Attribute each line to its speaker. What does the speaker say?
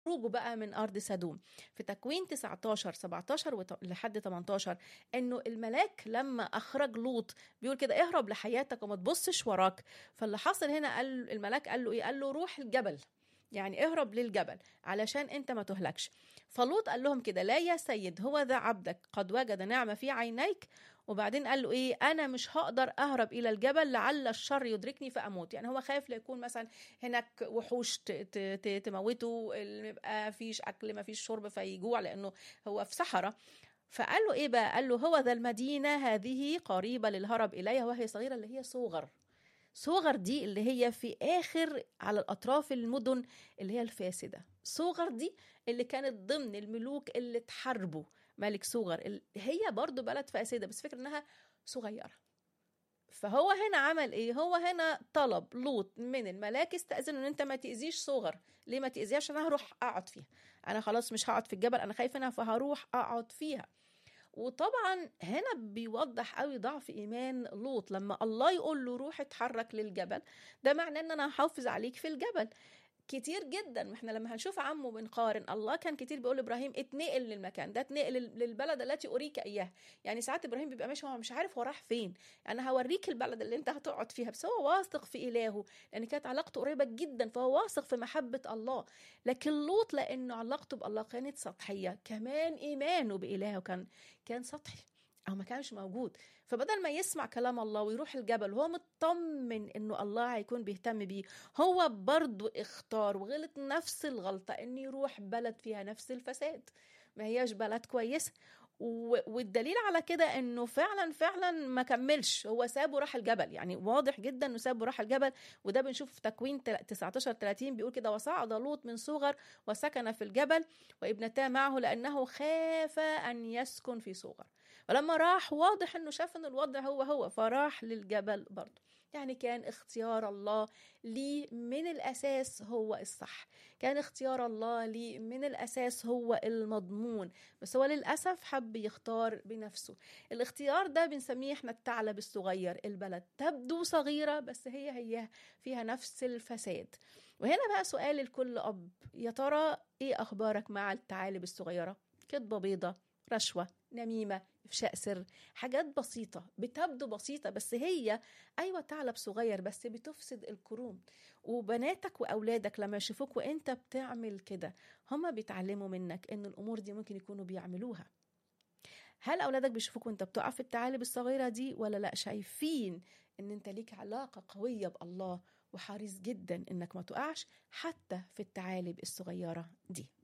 Speaker 1: خروجه بقى من ارض سدوم في تكوين 19 17 وت- لحد 18 انه الملاك لما اخرج لوط بيقول كده اهرب لحياتك وما تبصش وراك فاللي حصل هنا قال الملاك قال له ايه قال له روح الجبل يعني اهرب للجبل علشان انت ما تهلكش فلوط قال لهم كده لا يا سيد هو ذا عبدك قد وجد نعمة في عينيك وبعدين قال له ايه انا مش هقدر اهرب الى الجبل لعل الشر يدركني فاموت يعني هو خايف لا يكون مثلا هناك وحوش ت- ت- ت- تموته اللي يبقى فيش اكل ما فيش شرب فيجوع لانه هو في صحراء فقال له ايه بقى قال له هو ذا المدينه هذه قريبه للهرب اليها وهي صغيره اللي هي صغر صغر دي اللي هي في اخر على الاطراف المدن اللي هي الفاسده صغر دي اللي كانت ضمن الملوك اللي اتحاربوا ملك صغر ال- هي برضو بلد فاسده بس فكرة انها صغيره فهو هنا عمل ايه هو هنا طلب لوط من الملاك استأذن ان انت ما تأذيش صغر ليه ما تأذيهاش عشان انا هروح اقعد فيها انا خلاص مش هقعد في الجبل انا خايف منها فهروح اقعد فيها وطبعا هنا بيوضح قوي ضعف ايمان لوط لما الله يقول له روح اتحرك للجبل ده معناه ان انا هحافظ عليك في الجبل كتير جدا ما احنا لما هنشوف عمه بنقارن الله كان كتير بيقول لابراهيم اتنقل للمكان ده اتنقل للبلد التي اريك اياها يعني ساعات ابراهيم بيبقى ماشي هو مش عارف هو راح فين انا هوريك البلد اللي انت هتقعد فيها بس هو واثق في الهه لان كانت علاقته قريبه جدا فهو واثق في محبه الله لكن لوط لانه علاقته بالله كانت سطحيه كمان ايمانه بالهه كان كان سطحي او ما كانش موجود فبدل ما يسمع كلام الله ويروح الجبل وهو مطمن انه الله هيكون بيهتم بيه هو برضو اختار وغلط نفس الغلطة انه يروح بلد فيها نفس الفساد ما هياش بلد كويسة و- والدليل على كده انه فعلا فعلا ما كملش هو سابه راح الجبل يعني واضح جدا انه سابه راح الجبل وده بنشوف في تكوين تل- 19 30 بيقول كده وصعد لوط من صغر وسكن في الجبل وابنتاه معه لانه خاف ان يسكن في صغر ولما راح واضح انه شاف ان الوضع هو هو فراح للجبل برضه يعني كان اختيار الله لي من الاساس هو الصح كان اختيار الله لي من الاساس هو المضمون بس هو للاسف حب يختار بنفسه الاختيار ده بنسميه احنا الثعلب الصغير البلد تبدو صغيره بس هي هي فيها نفس الفساد وهنا بقى سؤال لكل اب يا ترى ايه اخبارك مع الثعالب الصغيره كذبه بيضه رشوه نميمه افشاء سر حاجات بسيطه بتبدو بسيطه بس هي ايوه ثعلب صغير بس بتفسد الكروم وبناتك واولادك لما يشوفوك وانت بتعمل كده هما بيتعلموا منك ان الامور دي ممكن يكونوا بيعملوها هل اولادك بيشوفوك وانت بتقع في الثعالب الصغيره دي ولا لا شايفين ان انت ليك علاقه قويه بالله وحريص جدا انك ما تقعش حتى في الثعالب الصغيره دي